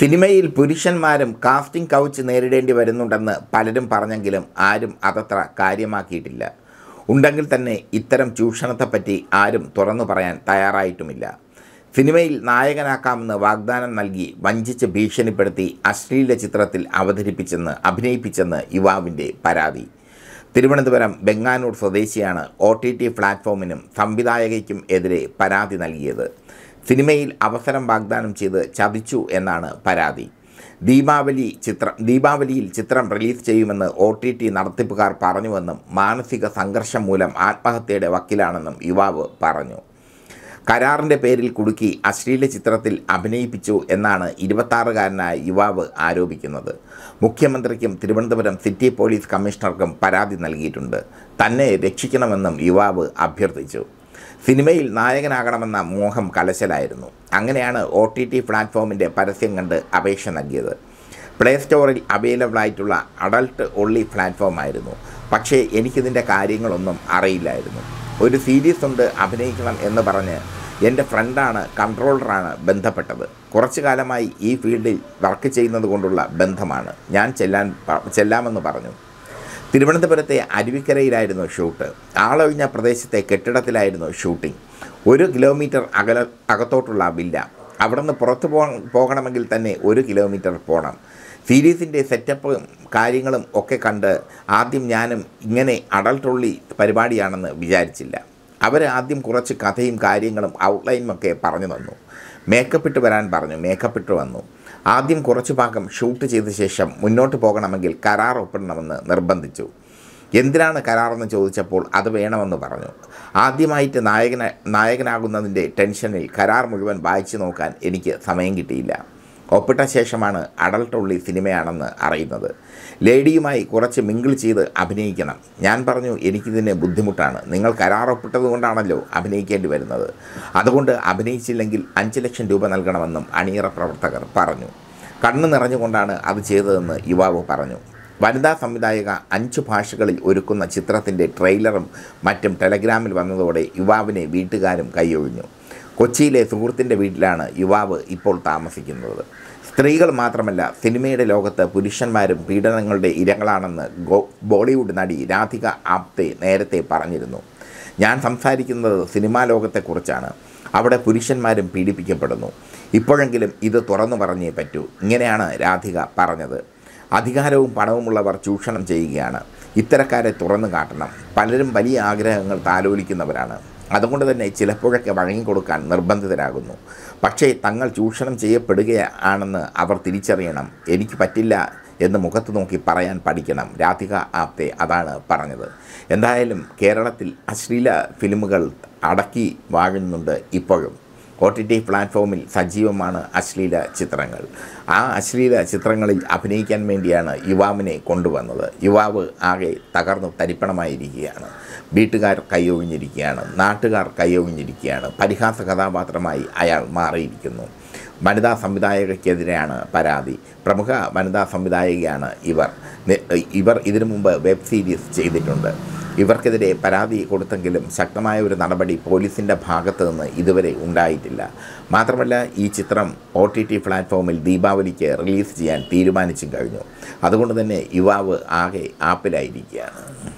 സിനിമയിൽ പുരുഷന്മാരും casting couch നേരിടേണ്ടി വരുന്നുണ്ടെന്ന് പലരും പറഞ്ഞെങ്കിലും ആരും അതത്ര കാര്യമാക്കിയിട്ടില്ല ഉണ്ടെങ്കിൽ തന്നെ ഇത്തരം ചൂഷണത്തെപ്പറ്റി ആരും തുറന്നു പറയാൻ തയ്യാറായിട്ടുമില്ല സിനിമയിൽ നായകനാക്കാമെന്ന് വാഗ്ദാനം നൽകി വഞ്ചിച്ച് ഭീഷണിപ്പെടുത്തി അശ്ലീല ചിത്രത്തിൽ അവതരിപ്പിച്ചെന്ന് അഭിനയിപ്പിച്ചെന്ന് യുവാവിൻ്റെ പരാതി തിരുവനന്തപുരം ബെങ്ങാനൂർ സ്വദേശിയാണ് ഒ ടി ടി പ്ലാറ്റ്ഫോമിനും സംവിധായകയ്ക്കും എതിരെ പരാതി നൽകിയത് സിനിമയിൽ അവസരം വാഗ്ദാനം ചെയ്ത് ചതിച്ചു എന്നാണ് പരാതി ദീപാവലി ചിത്രം ദീപാവലിയിൽ ചിത്രം റിലീസ് ചെയ്യുമെന്ന് ഒ ടി ടി നടത്തിപ്പുകാർ പറഞ്ഞുവെന്നും മാനസിക സംഘർഷം മൂലം ആത്മഹത്യയുടെ വക്കിലാണെന്നും യുവാവ് പറഞ്ഞു കരാറിൻ്റെ പേരിൽ കുടുക്കി അശ്ലീല ചിത്രത്തിൽ അഭിനയിപ്പിച്ചു എന്നാണ് ഇരുപത്താറുകാരനായ യുവാവ് ആരോപിക്കുന്നത് മുഖ്യമന്ത്രിക്കും തിരുവനന്തപുരം സിറ്റി പോലീസ് കമ്മീഷണർക്കും പരാതി നൽകിയിട്ടുണ്ട് തന്നെ രക്ഷിക്കണമെന്നും യുവാവ് അഭ്യർത്ഥിച്ചു സിനിമയിൽ നായകനാകണമെന്ന മോഹം കലശലായിരുന്നു അങ്ങനെയാണ് ഒ ടി ടി പ്ലാറ്റ്ഫോമിൻ്റെ പരസ്യം കണ്ട് അപേക്ഷ നൽകിയത് പ്ലേ സ്റ്റോറിൽ അവൈലബിൾ ആയിട്ടുള്ള അഡൾട്ട് ഒള്ളി പ്ലാറ്റ്ഫോം ആയിരുന്നു പക്ഷേ എനിക്കിതിൻ്റെ കാര്യങ്ങളൊന്നും അറിയില്ലായിരുന്നു ഒരു സീരീസ് ഉണ്ട് അഭിനയിക്കണം എന്ന് പറഞ്ഞ് എൻ്റെ ഫ്രണ്ടാണ് കൺട്രോളറാണ് ബന്ധപ്പെട്ടത് കുറച്ചു കാലമായി ഈ ഫീൽഡിൽ വർക്ക് ചെയ്യുന്നത് കൊണ്ടുള്ള ബന്ധമാണ് ഞാൻ ചെല്ലാൻ പ- ചെല്ലാമെന്ന് പറഞ്ഞു തിരുവനന്തപുരത്തെ അരുവിക്കരയിലായിരുന്നു ഷൂട്ട് ആളൊഴിഞ്ഞ പ്രദേശത്തെ കെട്ടിടത്തിലായിരുന്നു ഷൂട്ടിംഗ് ഒരു കിലോമീറ്റർ അകല അകത്തോട്ടുള്ള വില്ല അവിടെ നിന്ന് പുറത്തു പോ പോകണമെങ്കിൽ തന്നെ ഒരു കിലോമീറ്റർ പോകണം സീരീസിൻ്റെ സെറ്റപ്പും കാര്യങ്ങളും ഒക്കെ കണ്ട് ആദ്യം ഞാനും ഇങ്ങനെ അഡൾട്ടുള്ളി പരിപാടിയാണെന്ന് വിചാരിച്ചില്ല അവർ ആദ്യം കുറച്ച് കഥയും കാര്യങ്ങളും ഔട്ട്ലൈനും ഒക്കെ പറഞ്ഞു തന്നു മേക്കപ്പ് ഇട്ട് വരാൻ പറഞ്ഞു മേക്കപ്പ് ഇട്ട് വന്നു ആദ്യം കുറച്ച് ഭാഗം ഷൂട്ട് ചെയ്ത ശേഷം മുന്നോട്ട് പോകണമെങ്കിൽ കരാർ ഒപ്പിടണമെന്ന് നിർബന്ധിച്ചു എന്തിനാണ് കരാറെന്ന് ചോദിച്ചപ്പോൾ അത് വേണമെന്ന് പറഞ്ഞു ആദ്യമായിട്ട് നായകന നായകനാകുന്നതിൻ്റെ ടെൻഷനിൽ കരാർ മുഴുവൻ വായിച്ചു നോക്കാൻ എനിക്ക് സമയം കിട്ടിയില്ല ഒപ്പിട്ട ശേഷമാണ് അഡൾട്ട് ഉള്ളി സിനിമയാണെന്ന് അറിയുന്നത് ലേഡിയുമായി കുറച്ച് മിങ്കിൾ ചെയ്ത് അഭിനയിക്കണം ഞാൻ പറഞ്ഞു എനിക്കിതിന് ബുദ്ധിമുട്ടാണ് നിങ്ങൾ കരാർ ഒപ്പിട്ടത് കൊണ്ടാണല്ലോ അഭിനയിക്കേണ്ടി വരുന്നത് അതുകൊണ്ട് അഭിനയിച്ചില്ലെങ്കിൽ അഞ്ച് ലക്ഷം രൂപ നൽകണമെന്നും അണിയറ പ്രവർത്തകർ പറഞ്ഞു കണ്ണു നിറഞ്ഞുകൊണ്ടാണ് അത് ചെയ്തതെന്ന് യുവാവ് പറഞ്ഞു വനിതാ സംവിധായക അഞ്ച് ഭാഷകളിൽ ഒരുക്കുന്ന ചിത്രത്തിൻ്റെ ട്രെയിലറും മറ്റും ടെലഗ്രാമിൽ വന്നതോടെ യുവാവിനെ വീട്ടുകാരും കൈയൊഴിഞ്ഞു കൊച്ചിയിലെ സുഹൃത്തിൻ്റെ വീട്ടിലാണ് യുവാവ് ഇപ്പോൾ താമസിക്കുന്നത് സ്ത്രീകൾ മാത്രമല്ല സിനിമയുടെ ലോകത്ത് പുരുഷന്മാരും പീഡനങ്ങളുടെ ഇരകളാണെന്ന് ഗോ ബോളിവുഡ് നടി രാധിക ആപ്തെ നേരത്തെ പറഞ്ഞിരുന്നു ഞാൻ സംസാരിക്കുന്നത് സിനിമാ ലോകത്തെക്കുറിച്ചാണ് അവിടെ പുരുഷന്മാരും പീഡിപ്പിക്കപ്പെടുന്നു ഇപ്പോഴെങ്കിലും ഇത് തുറന്നു പറഞ്ഞേ പറ്റൂ ഇങ്ങനെയാണ് രാധിക പറഞ്ഞത് അധികാരവും പണവുമുള്ളവർ ചൂഷണം ചെയ്യുകയാണ് ഇത്തരക്കാരെ തുറന്നു കാട്ടണം പലരും വലിയ ആഗ്രഹങ്ങൾ താലോലിക്കുന്നവരാണ് അതുകൊണ്ട് തന്നെ ചിലപ്പോഴൊക്കെ വഴങ്ങിക്കൊടുക്കാൻ നിർബന്ധിതരാകുന്നു പക്ഷേ തങ്ങൾ ചൂഷണം ചെയ്യപ്പെടുകയാണെന്ന് അവർ തിരിച്ചറിയണം എനിക്ക് പറ്റില്ല എന്ന് മുഖത്ത് നോക്കി പറയാൻ പഠിക്കണം രാധിക ആപ്തെ അതാണ് പറഞ്ഞത് എന്തായാലും കേരളത്തിൽ അശ്ലീല ഫിലിമുകൾ അടക്കി വാഴുന്നുണ്ട് ഇപ്പോഴും ഒ ടി ടി പ്ലാറ്റ്ഫോമിൽ സജീവമാണ് അശ്ലീല ചിത്രങ്ങൾ ആ അശ്ലീല ചിത്രങ്ങളിൽ അഭിനയിക്കാൻ വേണ്ടിയാണ് യുവാവിനെ കൊണ്ടുവന്നത് യുവാവ് ആകെ തകർന്നു തരിപ്പണമായിരിക്കുകയാണ് വീട്ടുകാർ കൈയൊഴിഞ്ഞിരിക്കുകയാണ് നാട്ടുകാർ കൈയൊഴിഞ്ഞിരിക്കുകയാണ് പരിഹാസ കഥാപാത്രമായി അയാൾ മാറിയിരിക്കുന്നു വനിതാ സംവിധായകയ്ക്കെതിരെയാണ് പരാതി പ്രമുഖ വനിതാ സംവിധായകയാണ് ഇവർ നി- ഇവർ ഇതിനു മുമ്പ് വെബ് സീരീസ് ചെയ്തിട്ടുണ്ട് ഇവർക്കെതിരെ പരാതി കൊടുത്തെങ്കിലും ശക്തമായ ഒരു നടപടി പോലീസിൻ്റെ ഭാഗത്ത് നിന്ന് ഇതുവരെ ഉണ്ടായിട്ടില്ല മാത്രമല്ല ഈ ചിത്രം ഒ ടി ടി പ്ലാറ്റ്ഫോമിൽ ദീപാവലിക്ക് റിലീസ് ചെയ്യാൻ തീരുമാനിച്ചും കഴിഞ്ഞു അതുകൊണ്ട് തന്നെ യുവാവ് ആകെ ആപ്പിലായിരിക്കുകയാണ്